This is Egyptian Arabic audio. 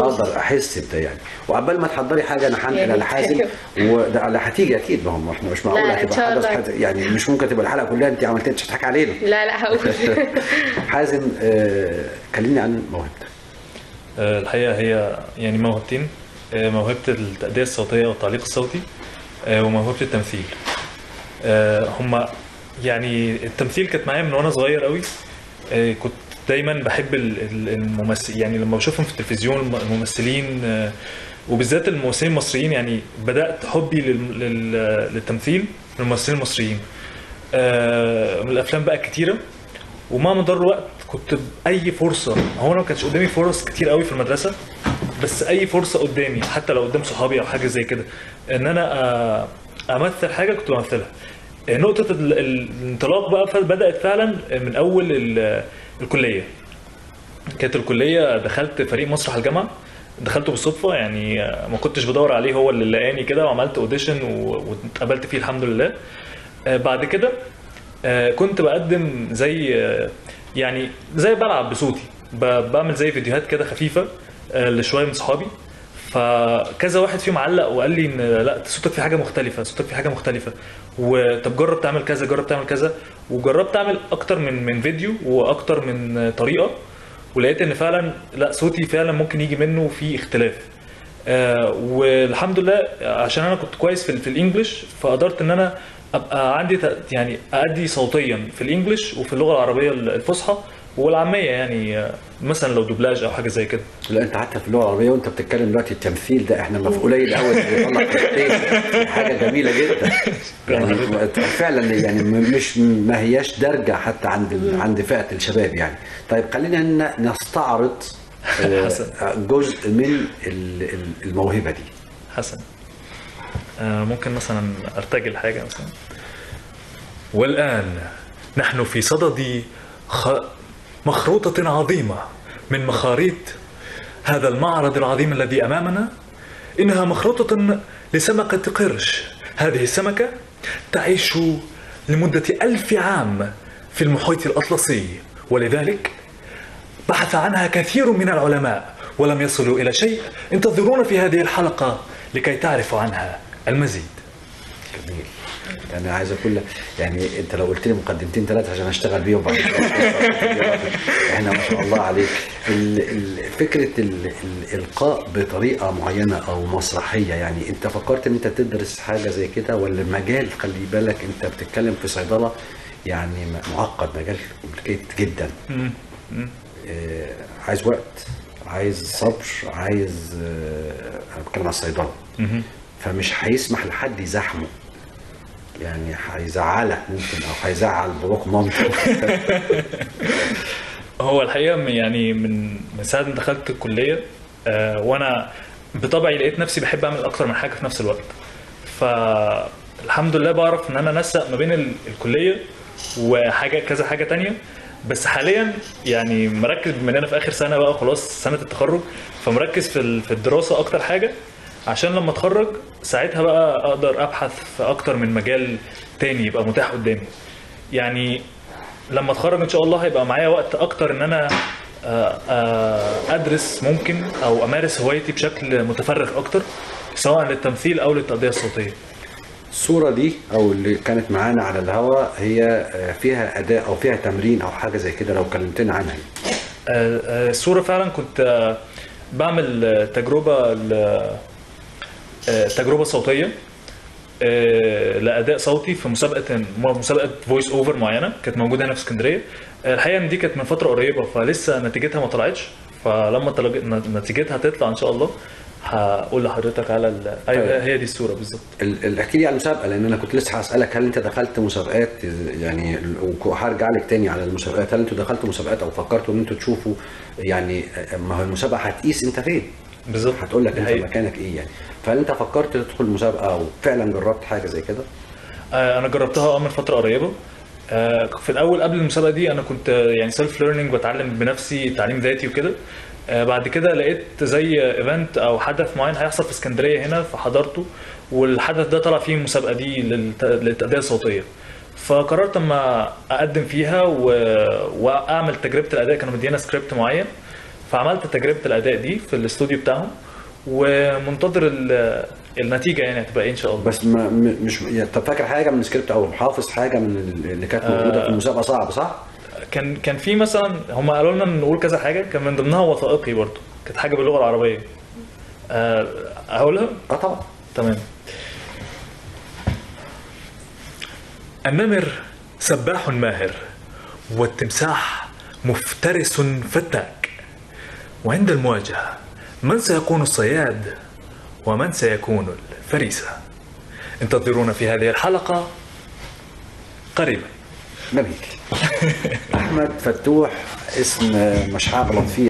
اقدر احس بده يعني وعبال ما تحضري حاجه انا هنقل يعني على حازم وده على هتيجي اكيد ما هو احنا مش معقول لا، إن هتبقى شاء حاجه الله. حد- يعني مش ممكن تبقى الحلقه كلها انت عملتيها مش هتضحكي علينا لا لا هقول حازم آه، كلمني عن موهبتك آه، الحقيقة هي يعني موهبتين آه، موهبة التأدية الصوتية والتعليق الصوتي آه، وموهبة التمثيل آه، هما يعني التمثيل كانت معايا من وانا صغير قوي آه، كنت دايما بحب ال- ال- الممثل يعني لما بشوفهم في التلفزيون الم- الممثلين آه، وبالذات الممثلين المصريين يعني بدأت حبي لل- لل- للتمثيل من الممثلين المصريين آه، من الافلام بقى كتيره ومع مدار الوقت كنت باي فرصه هو انا ما كانش قدامي فرص كتير قوي في المدرسه بس اي فرصه قدامي حتى لو قدام صحابي او حاجه زي كده ان انا آه، امثل حاجه كنت بمثلها آه، نقطه ال- ال- الانطلاق بقى ف- بدات فعلا من اول ال- الكليه كانت الكليه دخلت فريق مسرح الجامعه دخلته بالصدفه يعني آه، ما كنتش بدور عليه هو اللي لقاني كده وعملت اوديشن و- واتقبلت فيه الحمد لله آه، بعد كده آه، كنت بقدم زي آه، يعني زي بلعب بصوتي ب- بعمل زي فيديوهات كده خفيفه آه، لشويه من صحابي فكذا واحد فيهم علق وقال لي ان لا صوتك في حاجه مختلفه صوتك في حاجه مختلفه وطب جرب تعمل كذا جرب تعمل كذا وجربت اعمل اكتر من من فيديو واكتر من طريقه ولقيت ان فعلا لا صوتي فعلا ممكن يجي منه في اختلاف آه والحمد لله عشان انا كنت كويس في, في الانجليش فقدرت ان انا ابقى عندي ت- يعني ادي صوتيا في الانجليش وفي اللغه العربيه الفصحى والعاميه يعني آه، مثلا لو دوبلاج او حاجه زي كده لا انت حتى في اللغه العربيه وانت بتتكلم دلوقتي التمثيل ده احنا ما في قليل قوي اللي بيطلع كلمتين. حاجه جميله جدا يعني فعلا يعني م- مش ما هياش درجه حتى عند ال- عند فئه الشباب يعني طيب خلينا ن- نستعرض آه، حسن. جزء من ال- ال- الموهبه دي حسن آه ممكن مثلا ارتجل حاجه مثلا والان نحن في صدد خ... مخروطه عظيمه من مخاريط هذا المعرض العظيم الذي امامنا انها مخروطه لسمكه قرش هذه السمكه تعيش لمده ألف عام في المحيط الاطلسي ولذلك بحث عنها كثير من العلماء ولم يصلوا إلى شيء انتظرونا في هذه الحلقة لكي تعرفوا عنها المزيد جميل انا عايز اقول لك يعني انت لو قلت لي مقدمتين ثلاثه عشان اشتغل بيهم بعد كده احنا ما شاء الله عليك ال- ال- فكره ال- الالقاء بطريقه معينه او مسرحيه يعني انت فكرت ان انت تدرس حاجه زي كده ولا المجال خلي بالك انت بتتكلم في صيدله يعني م- معقد مجال كومبليكيت جدا آه، عايز وقت عايز صبر عايز آه، انا بتكلم على الصيدله فمش هيسمح لحد يزاحمه يعني هيزعلك ممكن او هيزعل باباك ومامتك هو الحقيقة من- يعني من من ساعة ما دخلت الكلية آه وأنا بطبعي لقيت نفسي بحب أعمل أكتر من حاجة في نفس الوقت فالحمد لله بعرف إن أنا أنسق ما بين ال- الكلية وحاجة كذا حاجة تانية بس حاليا يعني مركز بما ان انا في اخر سنه بقى خلاص سنه التخرج فمركز في ال- في الدراسه اكتر حاجه عشان لما اتخرج ساعتها بقى اقدر ابحث في اكتر من مجال تاني يبقى متاح قدامي يعني لما اتخرج ان شاء الله هيبقى معايا وقت اكتر ان انا آه، آه، ادرس ممكن او امارس هوايتي بشكل متفرغ اكتر سواء للتمثيل او للتأدية الصوتية الصوره دي او اللي كانت معانا على الهواء هي آه، فيها اداء او فيها تمرين او حاجه زي كده لو كلمتنا عنها آه، آه، الصورة فعلا كنت آه، بعمل آه، تجربة ل- آه، تجربة صوتية آه، لأداء صوتي في مسابقة مسابقة فويس اوفر معينة كانت موجودة هنا في اسكندرية آه، الحقيقة ان دي كانت من فترة قريبة فلسه نتيجتها ما طلعتش فلما تلج- نتيجتها تطلع ان شاء الله هقول لحضرتك على ال... ايوه هي دي الصورة بالظبط ال- ال- احكي لي عن المسابقه لان انا كنت لسه هسالك هل انت دخلت مسابقات يعني وهرجع لك تاني على المسابقات هل انتوا دخلتوا مسابقات او فكرتوا ان انتوا تشوفوا يعني ما هو المسابقه هتقيس انت فين بالظبط هتقول لك دي انت حقيقة. مكانك ايه يعني فهل انت فكرت تدخل مسابقه او فعلا جربت حاجه زي كده آه، انا جربتها اه من فتره قريبه آه، في الاول قبل المسابقه دي انا كنت آه، يعني سيلف ليرنينج بتعلم بنفسي تعليم ذاتي وكده آه، بعد كده لقيت زي ايفنت او حدث معين هيحصل في اسكندريه هنا فحضرته والحدث ده طلع فيه المسابقه دي للت- للتأدية الصوتيه فقررت اما اقدم فيها و... واعمل تجربه الاداء كانوا مدينا سكريبت معين فعملت تجربه الاداء دي في الاستوديو بتاعهم ومنتظر ال- النتيجه يعني هتبقى ايه ان شاء الله بس ما م- مش يعني طب فاكر حاجه من السكريبت او حافظ حاجه من ال- اللي كانت موجوده في المسابقه صعب صح؟ كان كان في مثلا هم قالوا لنا نقول كذا حاجه كان من ضمنها وثائقي برضو كانت حاجه باللغه العربيه أه، اقولها اه طبعا تمام النمر سباح ماهر والتمساح مفترس فتاك وعند المواجهة من سيكون الصياد ومن سيكون الفريسة انتظرونا في هذه الحلقة قريبا جميل احمد فتوح اسم مش هغلط فيه